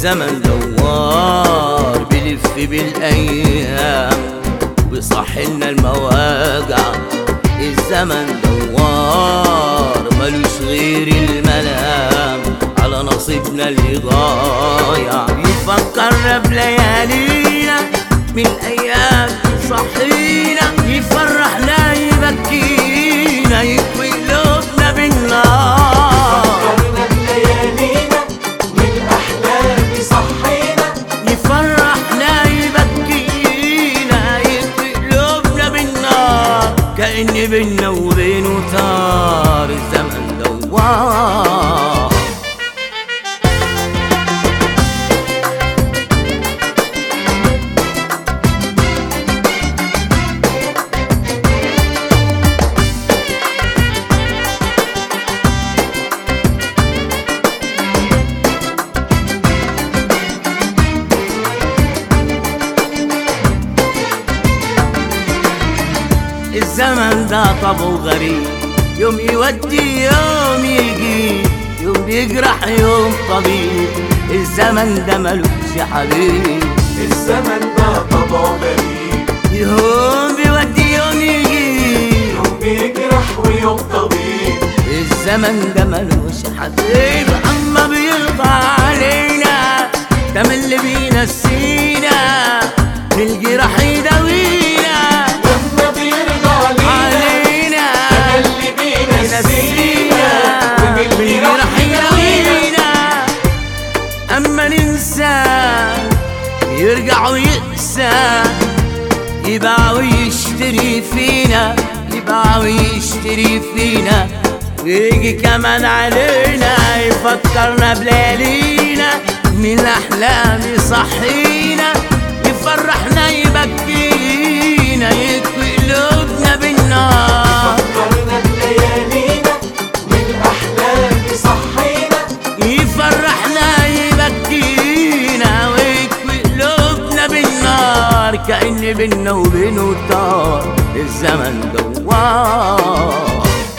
الزمن دوار بلف بالايام بيصحلنا المواجع الزمن دوار ملوش غير الملام على نصيبنا اللي ضايع يفكرنا بليالينا من ايام صحينا يفرحنا يبكينا يكوي قلوبنا بالنار فكرنا بليالينا من أحلام صحينا يفرحنا يبكينا يكوي قلوبنا بالنار كأن بينا وبينه طار الزمن دوار الزمن ده طبعه غريب يوم يودي يوم يجي يوم بيجرح يوم طبيب الزمن ده ملوش حبيب الزمن ده طبعه غريب يوم بيودي يوم يجي يوم بيجرح ويوم طبيب الزمن ده ملوش حبيب اما بيرضى علينا ده من اللي بينسينا من الجراح يداوينا لما بيرضى علينا علينا اللي بينسينا ومن من اللي الجراح راح يداوينا يداوينا اما ننسى يرجع ويقسى يباع ويشتري فينا يباع ويشتري فينا ويجي كمان علينا يفكرنا بليالينا من الاحلام يصحينا يفرحنا يبكينا يكوي قلوبنا بالنار فكرنا بليالينا من أحلام صحينا يفرحنا يبكينا ويكوي قلوبنا بالنار كأن بينا وبينه طار الزمن دوار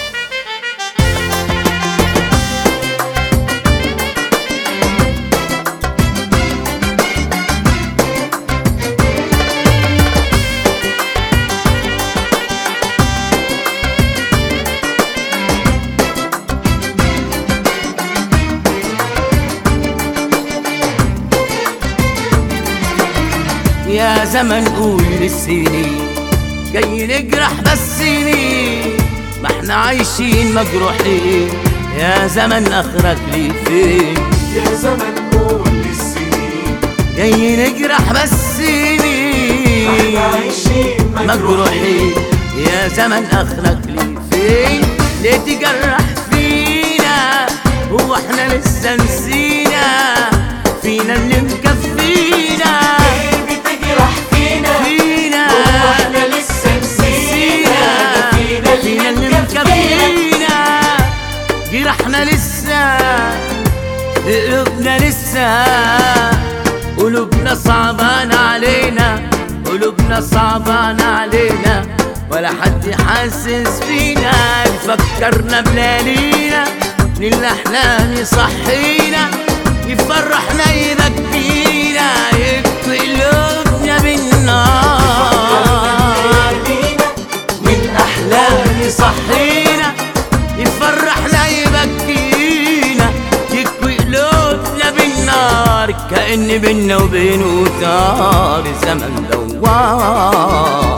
يا زمن قول للسنين جاي نجرح بس سنين ما احنا عايشين مجروحين يا زمن اخرك لي فين يا زمن قول للسنين جاي نجرح بس سنين احنا عايشين مجروحين يا زمن اخرك لي فين ليه تجرح فينا هو احنا لسه نسينا فينا اللي مكفينا ليه بتجرح فينا فينا هو احنا لسه نسينا ده فينا فينا اللي اللي مكفينا مكفينا جرحنا لسه قلوبنا لسه قلوبنا صعبان علينا قلوبنا صعبان علينا ولا حد حاسس فينا يفكرنا بليالينا من الأحلام يصحينا يفرحنا يبكينا يكفي قلوبنا بالنار ليالينا من لا يصحينا يفرحنا يبكينا يكوي قلوبنا بالنار كأن بينا وبينه دار زمن دوار